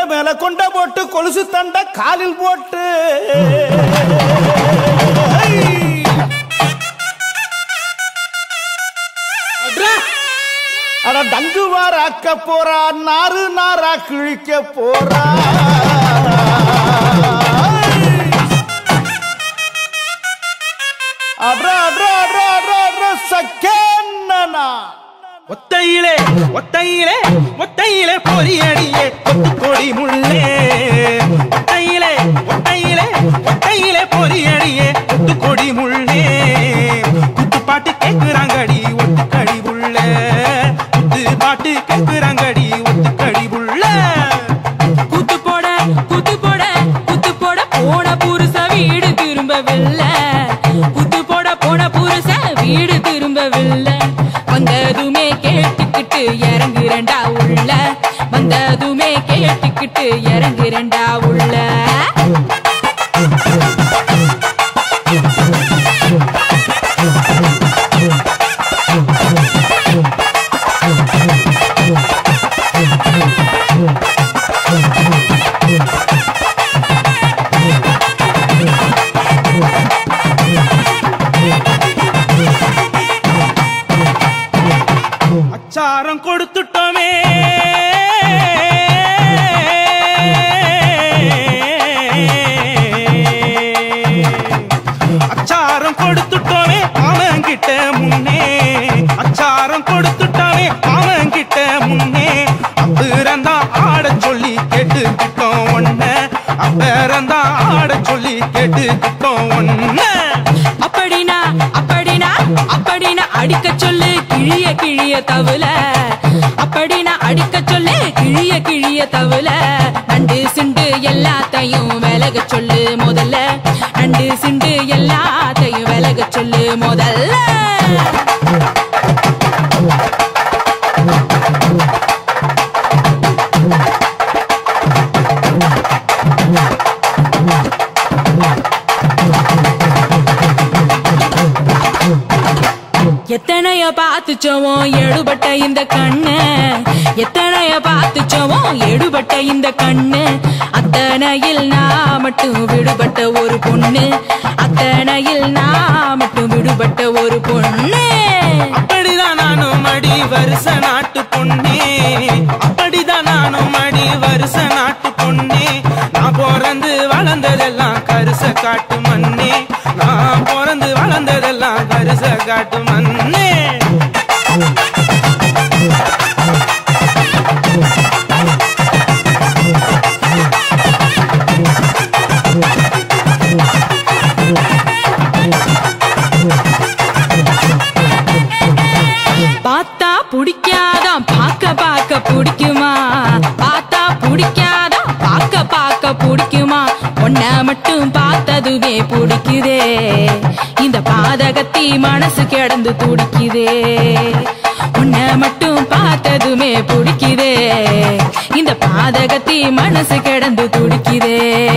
மேல கொண்ட போட்டு கொலுசு தண்ட காலில் போட்டு அட டங்கு வாராக்க போறா நாறு நாரா கிழிக்க போறா அட்ரா அட்ரா அட்ரா அட்ரா அட்ரா சக்கேன்னா ஒத்தையிலே ஒத்தையிலே ஒத்தையிலே பொரியடியே கொத்து கொடி முள்ளே ஒத்தையிலே ஒத்தையிலே ஒத்தையிலே பொரியடியே கொத்து கொடி முள்ளே குத்து பாட்டு கேக்குறாங்கடி ஒத்து கடி புள்ள குத்து பாட்டு கேக்குறாங்கடி ஒத்து கடி புள்ள குத்து போட குத்து போட குத்து போட போன புருஷ வீடு திரும்பவில்லை குத்து போட போன புருஷ வீடு திரும்பவில்லை வந்ததுமே கேட்டுக்கிட்டு இறங்குறண்டா உள்ள வந்ததுமே கேட்டுக்கிட்டு இறங்குறண்டா உள்ள அச்சாரம் கொடுத்துட்டோமே அச்சாரம் கொடுத்துட்டோமே அவன் கிட்ட முன்னே அச்சாரம் கொடுத்துட்டோமே அவன் கிட்ட முன்னே அப்புறந்தா ஆட சொல்லி கேட்டுக்கிட்டோம் ஒன்ன அப்புறந்தா ஆட சொல்லி கேட்டுக்கிட்டோம் ஒன்ன அப்படினா அப்படினா அப்படினா அடிக்க சொல்லு கிழிய கிழிய தவுல அப்படினா அடிக்க சொல்லு கிழிய கிழிய தவுல நண்டு சிண்டு எல்லாத்தையும் விலக சொல்லு முதல்ல நண்டு சிண்டு எல்லாத்தையும் விலக சொல்லு முதல்ல எத்தனைய பார்த்துச்சோமோ எடுபட்ட இந்த கண்ணு எத்தனைய பார்த்துச்சோமோ எடுபட்ட இந்த கண்ணு அத்தனையில் நான் மட்டும் விடுபட்ட ஒரு பொண்ணு அத்தனையில் நான் மட்டும் விடுபட்ட ஒரு பொண்ணு அப்படிதான் நானும் அடி வருஷ நாட்டு பொண்ணே அப்படிதான் நானும் அடி வருஷ நாட்டு பொண்ணே நான் பிறந்து வளர்ந்ததெல்லாம் கருச காட்டு மண்ணே நான் பிறந்து வளர்ந்ததெல்லாம் கருச காட்டு மண்ணே பார்த்தா பிடிக்காதான் பார்க்க பார்க்க பிடிக்குமா பார்த்தா பிடிக்காதான் பார்க்க பார்க்க பிடிக்குமா ஒன்ன மட்டும் பார்த்ததுமே பிடிக்குதே இந்த பாதகத்தி மனசு கிடந்து துடிக்குதே உன்ன மட்டும் பார்த்ததுமே பிடிக்குதே இந்த பாதகத்தி மனசு கிடந்து துடிக்குதே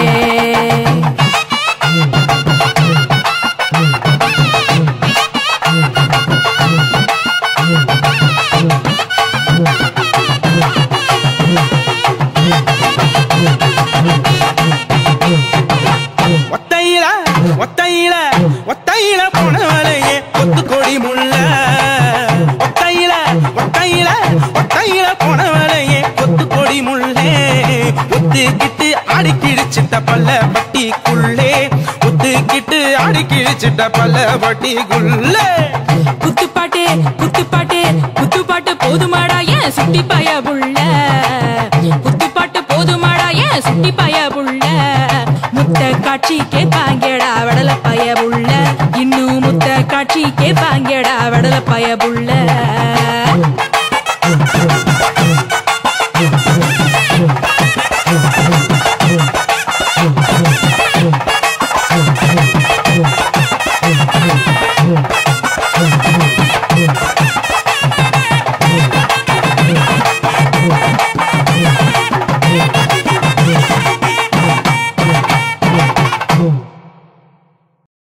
ஒத்தையில ஒத்தையில ஒத்தையில போனவளையே கொத்து கொடி முள்ள ஒத்தையில ஒத்தையில ஒத்தையில போனவளையே கொத்து கொடி முள்ளே ஒத்துக்கிட்டு அடிக்கிடிச்சிட்ட பல்ல பட்டிக்குள்ளே ஒத்துக்கிட்டு அடிக்கிடிச்சிட்ட பல்ல பட்டிக்குள்ளே குத்துப்பாட்டு குத்துப்பாட்டு குத்துப்பாட்டு போதுமாடா ஏன் சுட்டி பாய புள்ள குத்துப்பாட்டு போதுமாடா ஏன் சுட்டி பாய புள்ள முத்த காட்சி கேப்பாங்கடா வடல பய புள்ள இன்னும் முத்த காட்சி கேப்பாங்கடா வடல பய புள்ள